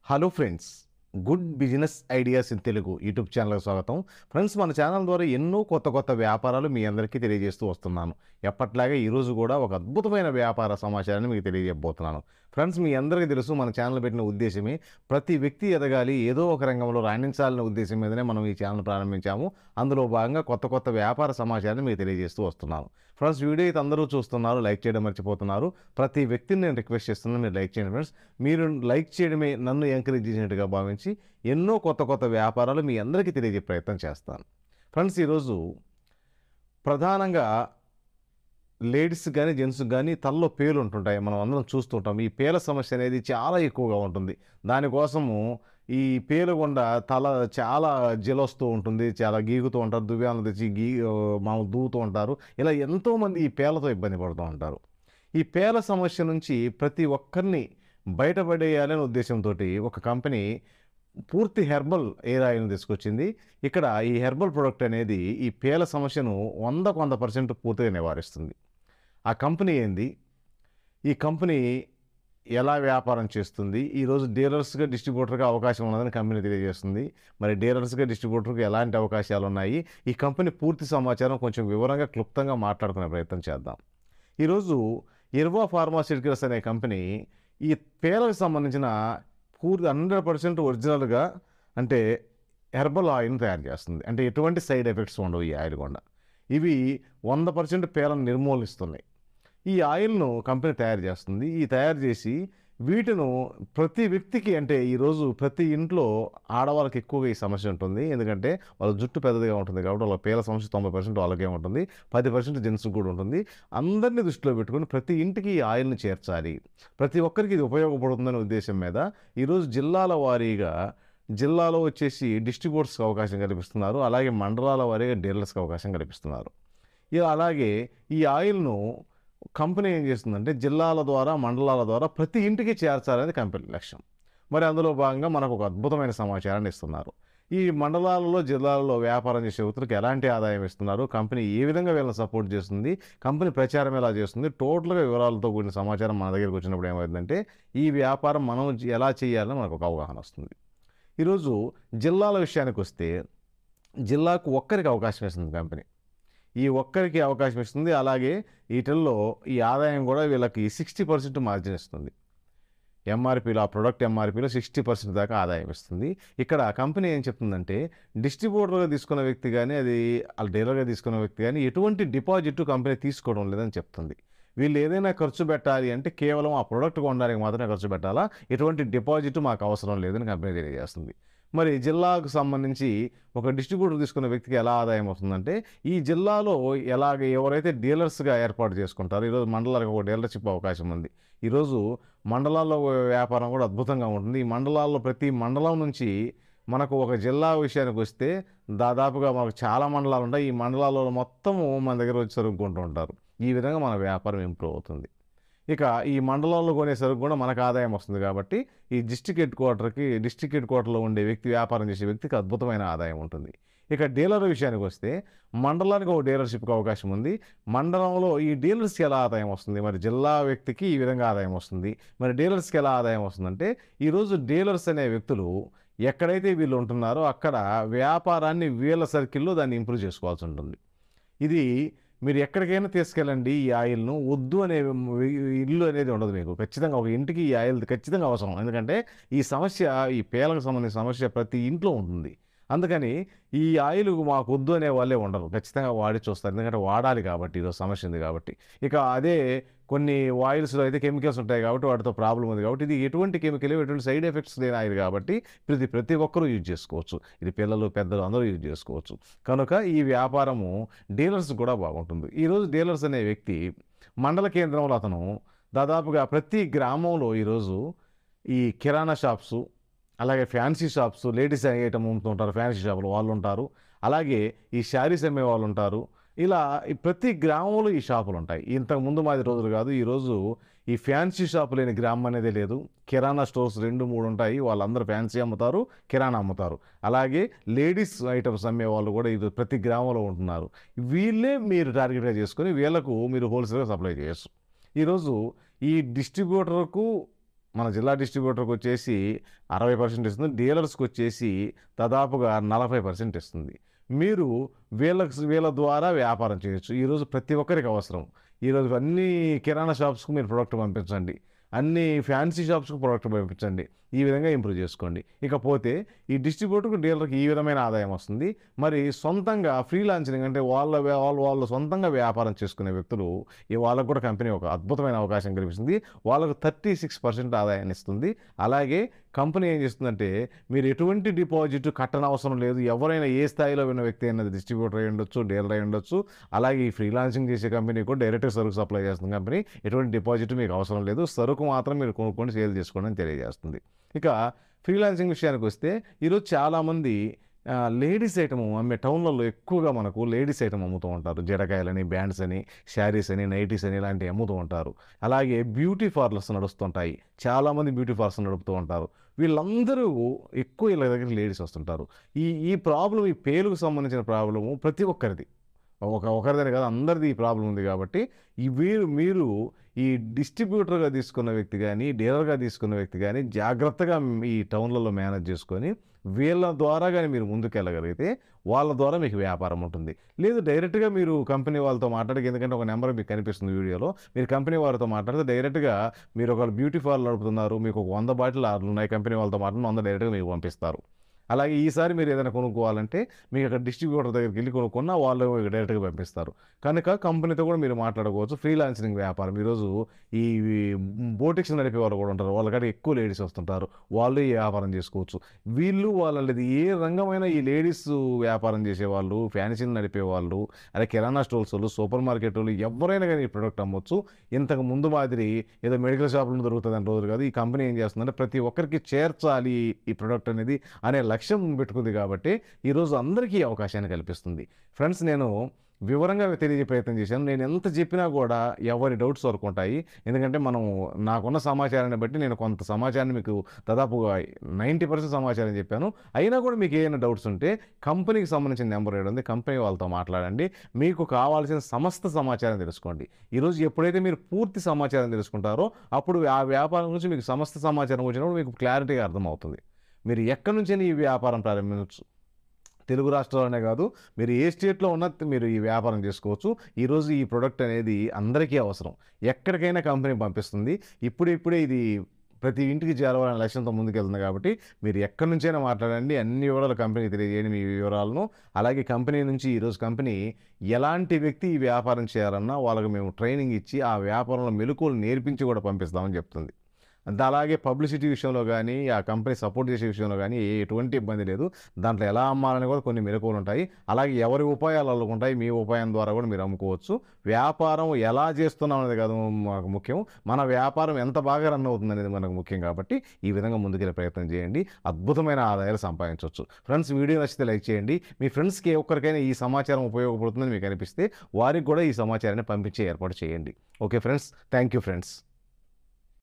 hello friends good business ideas in Telugu YouTube ఛానల్కి స్వాగతం friends మన ఛానల్ ద్వారా ఎన్నో కొత్త కొత్త వ్యాపారాలు మీ అందరికీ తెలియజేస్తూ వస్తున్నాను ఎప్పట్లాగే ఈరోజు కూడా ఒక అద్భుతమైన వ్యాపార సమాచారాన్ని మీకు తెలియజేయబోతున్నాను ఫ్రెండ్స్ మీ అందరికీ తెలుసు మన ఛానల్ పెట్టిన ఉద్దేశమే ప్రతి వ్యక్తి ఎదగాలి ఏదో ఒక రంగంలో రాణించాలనే ఉద్దేశం మీదనే మనం ఈ ఛానల్ ప్రారంభించాము అందులో భాగంగా కొత్త కొత్త వ్యాపార సమాచారాన్ని మీకు తెలియజేస్తూ వస్తున్నాను ఫ్రెండ్స్ వీడియో అయితే అందరూ చూస్తున్నారు లైక్ చేయడం మర్చిపోతున్నారు ప్రతి వ్యక్తిని నేను రిక్వెస్ట్ చేస్తున్నాను మీరు లైక్ చేయండి ఫ్రెండ్స్ మీరు లైక్ చేయడమే నన్ను ఎంకరేజ్ చేసినట్టుగా భావించి ఎన్నో కొత్త కొత్త వ్యాపారాలు మీ అందరికీ తెలియజే ప్రయత్నం చేస్తాను ఫ్రెండ్స్ ఈరోజు ప్రధానంగా లేడీస్ కానీ జెంట్స్ కానీ తలలో పేలు ఉంటుంటాయి మనం అందరం చూస్తుంటాం ఈ పేల సమస్య అనేది చాలా ఎక్కువగా ఉంటుంది దానికోసము ఈ పేలు గుండా తల చాలా జలొస్తూ ఉంటుంది చాలా గీగుతూ ఉంటారు దువ్యాలను తెచ్చి గీ మామూలు దూవుతూ ఉంటారు ఇలా ఎంతోమంది ఈ పేలతో ఇబ్బంది పడుతూ ఉంటారు ఈ పేల సమస్య నుంచి ప్రతి ఒక్కరిని బయటపడేయాలనే ఉద్దేశంతో ఒక కంపెనీ పూర్తి హెర్బల్ ఎయిర్ ఆయిల్ని తీసుకొచ్చింది ఇక్కడ ఈ హెర్బల్ ప్రొడక్ట్ అనేది ఈ పేల సమస్యను వందకు వంద పర్సెంట్ పూర్తిగా నివారిస్తుంది ఆ కంపెనీ ఏంది ఈ కంపెనీ ఎలా వ్యాపారం చేస్తుంది ఈరోజు డీలర్స్గా డిస్ట్రిబ్యూటర్గా అవకాశం ఉన్నదని కంపెనీ తెలియజేస్తుంది మరి డీలర్స్గా డిస్ట్రిబ్యూటర్గా ఎలాంటి అవకాశాలు ఉన్నాయి ఈ కంపెనీ పూర్తి సమాచారం కొంచెం వివరంగా క్లుప్తంగా మాట్లాడుకునే ప్రయత్నం చేద్దాం ఈరోజు ఇర్వా ఫార్మాస్యూటికల్స్ అనే కంపెనీ ఈ పేలకు సంబంధించిన పూర్తి హండ్రెడ్ పర్సెంట్ ఒరిజినల్గా అంటే హెర్బల్ ఆయిల్ని తయారు చేస్తుంది అంటే ఎటువంటి సైడ్ ఎఫెక్ట్స్ ఉండవు ఈ ఆయిల్ గుండా ఇవి వంద పర్సెంట్ పేలను నిర్మూలిస్తున్నాయి ఈ ఆయిల్ను కంపెనీ తయారు చేస్తుంది ఈ తయారు చేసి వీటిను ప్రతి వ్యక్తికి అంటే ఈరోజు ప్రతి ఇంట్లో ఆడవాళ్ళకి ఎక్కువగా ఈ సమస్య ఉంటుంది ఎందుకంటే వాళ్ళ జుట్టు పెద్దదిగా ఉంటుంది కాబట్టి వాళ్ళ పేల సమస్య తొంభై పర్సెంట్ వాళ్ళకే ఉంటుంది పది పర్సెంట్ జెంట్స్ కూడా ఉంటుంది అందరినీ దృష్టిలో పెట్టుకుని ప్రతి ఇంటికి ఈ ఆయిల్ని చేర్చాలి ప్రతి ఒక్కరికి ఇది ఉపయోగపడుతుందనే ఉద్దేశం మీద ఈరోజు జిల్లాల వారీగా జిల్లాలో వచ్చేసి డిస్ట్రిబ్యూటర్స్కి అవకాశం కల్పిస్తున్నారు అలాగే మండలాల వారీగా డీలర్స్కి అవకాశం కల్పిస్తున్నారు ఇక అలాగే ఈ ఆయిల్ను కంపెనీ ఏం చేస్తుందంటే జిల్లాల ద్వారా మండలాల ద్వారా ప్రతి ఇంటికి చేర్చాలనేది కంపెనీ లక్ష్యం మరి అందులో భాగంగా మనకు ఒక అద్భుతమైన సమాచారాన్ని ఇస్తున్నారు ఈ మండలాలలో జిల్లాలలో వ్యాపారం చేసే వ్యక్తులకు ఎలాంటి ఆదాయం ఇస్తున్నారు కంపెనీ ఏ విధంగా వీళ్ళని సపోర్ట్ చేస్తుంది కంపెనీ ప్రచారం ఎలా చేస్తుంది టోటల్గా వివరాలతో కూడిన సమాచారం మన దగ్గరికి వచ్చినప్పుడు ఏమైందంటే ఈ వ్యాపారం మనం ఎలా చేయాలని మనకు ఒక అవగాహన వస్తుంది ఈరోజు జిల్లాల విషయానికి వస్తే జిల్లాకు ఒక్కరికి అవకాశం ఇస్తుంది కంపెనీ ఈ ఒక్కరికి అవకాశం ఇస్తుంది అలాగే వీటిల్లో ఈ ఆదాయం కూడా వీళ్ళకి సిక్స్టీ పర్సెంట్ మార్జిన్ ఇస్తుంది ఎంఆర్పీలో ఆ ప్రొడక్ట్ ఎంఆర్పీలో సిక్స్టీ పర్సెంట్ దాకా ఆదాయం ఇస్తుంది ఇక్కడ కంపెనీ ఏం చెప్తుందంటే డిస్ట్రిబ్యూటర్గా తీసుకున్న వ్యక్తి కానీ అది డీలర్గా తీసుకున్న వ్యక్తి కానీ ఎటువంటి డిపాజిట్ కంపెనీ తీసుకోవడం లేదని చెప్తుంది వీళ్ళు ఏదైనా ఖర్చు పెట్టాలి అంటే కేవలం ఆ ప్రొడక్ట్ కొనడానికి మాత్రమే ఖర్చు పెట్టాలా ఎటువంటి డిపాజిట్ మాకు అవసరం లేదని కంపెనీ తెలియజేస్తుంది మరి జిల్లాకు సంబంధించి ఒక డిస్ట్రిబ్యూటర్ తీసుకున్న వ్యక్తికి ఎలా ఆదాయం వస్తుందంటే ఈ జిల్లాలో ఎలాగ ఎవరైతే డీలర్స్గా ఏర్పాటు చేసుకుంటారో ఈరోజు మండలాలకు ఒక డీలర్షిప్ అవకాశం ఉంది ఈరోజు మండలాల్లో వ్యాపారం కూడా అద్భుతంగా ఉంటుంది ఈ మండలాల్లో ప్రతి మండలం నుంచి మనకు ఒక జిల్లా విషయానికి వస్తే దాదాపుగా మనకు చాలా మండలాలు ఉంటాయి ఈ మండలాల్లో మొత్తము మన దగ్గర వచ్చి సరుక్కుంటూ ఉంటారు ఈ విధంగా మన వ్యాపారం ఇంప్రూవ్ అవుతుంది ఇక ఈ మండలంలో కొనే సరుకు కూడా మనకు ఆదాయం వస్తుంది కాబట్టి ఈ డిస్టిక్ హెడ్ క్వార్టర్కి డిస్టిక్ హెడ్ క్వార్టర్లో ఉండే వ్యక్తి వ్యాపారం చేసే వ్యక్తికి అద్భుతమైన ఆదాయం ఉంటుంది ఇక డీలర్ విషయానికి వస్తే మండలానికి ఒక డీలర్షిప్కి అవకాశం ఉంది మండలంలో ఈ డీలర్స్కి ఎలా ఆదాయం వస్తుంది మరి జిల్లా వ్యక్తికి ఈ విధంగా ఆదాయం వస్తుంది మరి డీలర్స్కి ఎలా ఆదాయం వస్తుందంటే ఈరోజు డీలర్స్ అనే వ్యక్తులు ఎక్కడైతే వీళ్ళు ఉంటున్నారో అక్కడ వ్యాపారాన్ని వీళ్ళ సర్కిల్లో దాన్ని ఇంప్రూవ్ చేసుకోవాల్సి ఉంటుంది ఇది మీరు ఎక్కడికైనా తీసుకెళ్ళండి ఈ ఆయిల్ను వద్దు అనే ఇల్లు అనేది ఉండదు మీకు ఖచ్చితంగా ఒక ఇంటికి ఈ ఆయిల్ ఖచ్చితంగా అవసరం ఎందుకంటే ఈ సమస్య ఈ పేలకు సంబంధించిన సమస్య ప్రతి ఇంట్లో ఉంటుంది అందుకని ఈ ఆయిల్ మాకు వద్దు అనే వాళ్ళే ఉండరు ఖచ్చితంగా వాడి చూస్తారు ఎందుకంటే వాడాలి కాబట్టి ఈరోజు సమస్య ఉంది కాబట్టి ఇక అదే కొన్ని ఆయిల్స్లో అయితే కెమికల్స్ ఉంటాయి కాబట్టి వాటితో ప్రాబ్లం ఉంది కాబట్టి ఇది ఎటువంటి కెమికల్ ఎటువంటి సైడ్ ఎఫెక్ట్స్ లేని ఆయిల్ కాబట్టి ప్రతి ప్రతి ఒక్కరూ యూజ్ చేసుకోవచ్చు ఇది పిల్లలు పెద్దలు అందరూ యూజ్ చేసుకోవచ్చు కనుక ఈ వ్యాపారము డీలర్స్ కూడా బాగుంటుంది ఈరోజు డీలర్స్ అనే వ్యక్తి మండల కేంద్రంలో అతను దాదాపుగా ప్రతి గ్రామంలో ఈరోజు ఈ కిరాణా షాప్సు అలాగే ఫ్యాన్సీ షాప్స్ లేడీస్ ఐటమ్ అమ్ముతుంటారు ఫ్యాన్సీ షాపులు వాళ్ళు ఉంటారు అలాగే ఈ శారీస్ అమ్మే వాళ్ళు ఉంటారు ఇలా ఈ ప్రతి గ్రామంలో ఈ షాపులు ఉంటాయి ఇంతకు ముందు మాది రోజులు కాదు ఈరోజు ఈ ఫ్యాన్సీ షాపు లేని గ్రామం అనేది లేదు కిరాణా స్టోర్స్ రెండు మూడు ఉంటాయి వాళ్ళందరూ ఫ్యాన్సీ అమ్ముతారు కిరాణా అమ్ముతారు అలాగే లేడీస్ ఐటమ్స్ అమ్మే వాళ్ళు కూడా ఇది ప్రతి గ్రామంలో ఉంటున్నారు వీళ్ళే మీరు టార్గెట్గా చేసుకొని వీళ్ళకు మీరు హోల్సేల్గా సప్లై చేయొచ్చు ఈరోజు ఈ డిస్ట్రిబ్యూటర్కు మన జిల్లా డిస్ట్రిబ్యూటర్కి వచ్చేసి అరవై పర్సెంట్ ఇస్తుంది డీలర్స్కి వచ్చేసి దాదాపుగా నలభై పర్సెంట్ ఇస్తుంది మీరు వీళ్ళకి వీళ్ళ ద్వారా వ్యాపారం చేయొచ్చు ఈరోజు ప్రతి ఒక్కరికి అవసరం ఈరోజు అన్ని కిరాణా షాప్స్కి మీరు ప్రోడక్ట్ పంపించండి అన్ని ఫ్యాన్సీ షాప్స్కి ప్రోడక్ట్ పంపించండి ఈ విధంగా ఇంప్రూవ్ చేసుకోండి ఇకపోతే ఈ డిస్ట్రిబ్యూటర్కి డీలర్కి ఈ విధమైన ఆదాయం వస్తుంది మరి సొంతంగా ఫ్రీలాన్సింగ్ అంటే వాళ్ళ వ్య- వాళ్ళు వాళ్ళు సొంతంగా వ్యాపారం చేసుకునే వ్యక్తులు ఈ వాళ్ళకు కూడా కంపెనీ ఒక అద్భుతమైన అవకాశం కల్పిస్తుంది వాళ్ళకు థర్టీ సిక్స్ పర్సెంట్ ఆదాయాన్ని ఇస్తుంది అలాగే కంపెనీ ఏం చేస్తుందంటే మీరు ఎటువంటి డిపాజిట్ కట్టనవసరం అవసరం లేదు ఎవరైనా ఏ స్థాయిలో ఉన్న వ్యక్తి అయినా డిస్ట్రిబ్యూటర్ అయి ఉండొచ్చు డీలర్ అయి ఉండొచ్చు అలాగే ఈ ఫ్రీలాన్సింగ్ చేసే కంపెనీ కూడా డైరెక్ట్ సరుకు సప్లై చేస్తుంది కంపెనీ ఎటువంటి డిపాజిట్ మీకు అవసరం లేదు సరుకు మాత్రం మీరు కొనుక్కొని సేల్ చేసుకోండి అని తెలియజేస్తుంది ఇక ఫ్రీలాన్సింగ్ విషయానికి వస్తే ఈరోజు చాలామంది లేడీస్ ఐటమ్ అమ్మే టౌన్లలో ఎక్కువగా మనకు లేడీస్ ఐటమ్ అమ్ముతూ ఉంటారు జడకాయలని బ్యాండ్స్ అని శారీస్ అని నైటీస్ అని ఇలాంటివి అమ్ముతూ ఉంటారు అలాగే బ్యూటీ పార్లర్స్ నడుస్తుంటాయి చాలామంది బ్యూటీ పార్లర్స్ నడుపుతూ ఉంటారు వీళ్ళందరూ ఎక్కువ వీళ్ళ దగ్గర లేడీస్ వస్తుంటారు ఈ ఈ ప్రాబ్లం ఈ పేరుకు సంబంధించిన ప్రాబ్లము ప్రతి ఒక్కరిది ఒక ఒకరిదని కాదు అందరిది ఈ ప్రాబ్లం ఉంది కాబట్టి ఈ వీరు మీరు ఈ డిస్ట్రిబ్యూటర్గా తీసుకున్న వ్యక్తి కానీ డీలర్గా తీసుకున్న వ్యక్తి కానీ జాగ్రత్తగా ఈ టౌన్లలో మేనేజ్ చేసుకొని వీళ్ళ ద్వారా కానీ మీరు ముందుకెళ్ళగలిగితే వాళ్ళ ద్వారా మీకు వ్యాపారం ఉంటుంది లేదు డైరెక్ట్గా మీరు కంపెనీ వాళ్ళతో మాట్లాడి ఎందుకంటే ఒక నెంబర్ మీకు కనిపిస్తుంది వీడియోలో మీరు కంపెనీ వారితో మాట్లాడితే డైరెక్ట్గా మీరు ఒక బ్యూటీ పార్లర్ నడుపుతున్నారు మీకు ఒక వంద బాటిల్ ఆర్డర్లు ఉన్నాయి కంపెనీ వాళ్ళతో మాట్లాడి వంద డైరెక్ట్గా మీకు పంపిస్తారు అలాగే ఈసారి మీరు ఏదైనా కొనుక్కోవాలంటే మీకు అక్కడ డిస్ట్రిబ్యూటర్ దగ్గరికి వెళ్ళి కొనుక్కున్నా వాళ్ళు మీకు డైరెక్ట్గా పంపిస్తారు కనుక కంపెనీతో కూడా మీరు మాట్లాడుకోవచ్చు ఫ్రీలాన్సింగ్ వ్యాపారం ఈరోజు ఈ బోటిక్స్ నడిపే వాళ్ళు కూడా ఉంటారు వాళ్ళకంటే ఎక్కువ లేడీస్ వస్తుంటారు వాళ్ళు ఈ వ్యాపారం చేసుకోవచ్చు వీళ్ళు వాళ్ళది ఏ రంగమైనా ఈ లేడీస్ వ్యాపారం చేసేవాళ్ళు ఫ్యాన్సీలు నడిపే వాళ్ళు అదే కిరాణా స్టోర్స్ వాళ్ళు సూపర్ మార్కెట్ వాళ్ళు ఎవరైనా కానీ ఈ ప్రొడక్ట్ అమ్మొచ్చు ఇంతకు ముందు మాదిరి ఏదో మెడికల్ షాపులో దొరుకుతుంది అని రోజులు కాదు ఈ కంపెనీ ఏం చేస్తుందంటే ప్రతి ఒక్కరికి చేర్చాలి ఈ ప్రొడక్ట్ అనేది అనే లక్ష్యం పెట్టుకుంది కాబట్టి ఈరోజు అందరికీ ఈ అవకాశాన్ని కల్పిస్తుంది ఫ్రెండ్స్ నేను వివరంగా తెలియజే ప్రయత్నం చేశాను నేను ఎంత చెప్పినా కూడా ఎవరి డౌట్స్ వరకు ఉంటాయి ఎందుకంటే మనం నాకున్న సమాచారాన్ని బట్టి నేను కొంత సమాచారాన్ని మీకు దాదాపుగా నైంటీ పర్సెంట్ సమాచారం చెప్పాను అయినా కూడా మీకు ఏమైనా డౌట్స్ ఉంటే కంపెనీకి సంబంధించిన నెంబర్ ఏడు ఉంది కంపెనీ వాళ్ళతో మాట్లాడండి మీకు కావాల్సిన సమస్త సమాచారం తెలుసుకోండి ఈరోజు ఎప్పుడైతే మీరు పూర్తి సమాచారం తెలుసుకుంటారో అప్పుడు ఆ వ్యాపారం గురించి మీకు సమస్త సమాచారం వచ్చినప్పుడు మీకు క్లారిటీగా అర్థమవుతుంది మీరు ఎక్కడి నుంచైనా ఈ వ్యాపారం ప్రారంభించవచ్చు తెలుగు రాష్ట్రాలనే కాదు మీరు ఏ స్టేట్లో ఉన్నా మీరు ఈ వ్యాపారం చేసుకోవచ్చు ఈరోజు ఈ ప్రోడక్ట్ అనేది అందరికీ అవసరం ఎక్కడికైనా కంపెనీ పంపిస్తుంది ఇప్పుడు ఇప్పుడే ఇది ప్రతి ఇంటికి చేరవాలనే లక్ష్యంతో ముందుకెళ్తుంది కాబట్టి మీరు ఎక్కడి నుంచైనా మాట్లాడండి అన్ని వివరాలు కంపెనీ తెలియజేయండి మీ వివరాలను అలాగే కంపెనీ నుంచి ఈరోజు కంపెనీ ఎలాంటి వ్యక్తి ఈ వ్యాపారం చేయాలన్నా వాళ్ళకి మేము ట్రైనింగ్ ఇచ్చి ఆ వ్యాపారంలో మెలకువలు నేర్పించి కూడా పంపిస్తామని చెప్తుంది అంతే అలాగే పబ్లిసిటీ విషయంలో కానీ ఆ కంపెనీ సపోర్ట్ చేసే విషయంలో కానీ ఏ- ఎటువంటి ఇబ్బంది లేదు దాంట్లో ఎలా అమ్మాలని కూడా కొన్ని మెలకువలు ఉంటాయి అలాగే ఎవరి ఉపాయాలు వాళ్ళకు ఉంటాయి మీ ఉపాయం ద్వారా కూడా మీరు అమ్ముకోవచ్చు వ్యాపారం ఎలా చేస్తున్నాం అనేది కాదు మాకు ముఖ్యం మన వ్యాపారం ఎంత బాగా రన్ అవుతుంది అనేది మనకు ముఖ్యం కాబట్టి ఈ విధంగా ముందుకెళ్ళే ప్రయత్నం చేయండి అద్భుతమైన ఆదాయాలు సంపాదించవచ్చు ఫ్రెండ్స్ వీడియో నచ్చితే లైక్ చేయండి మీ ఫ్రెండ్స్కి ఏ ఒక్కరికైనా ఈ సమాచారం ఉపయోగపడుతుందని మీకు అనిపిస్తే వారికి కూడా ఈ సమాచారాన్ని పంపించే ఏర్పాటు చేయండి okay friends thank you friends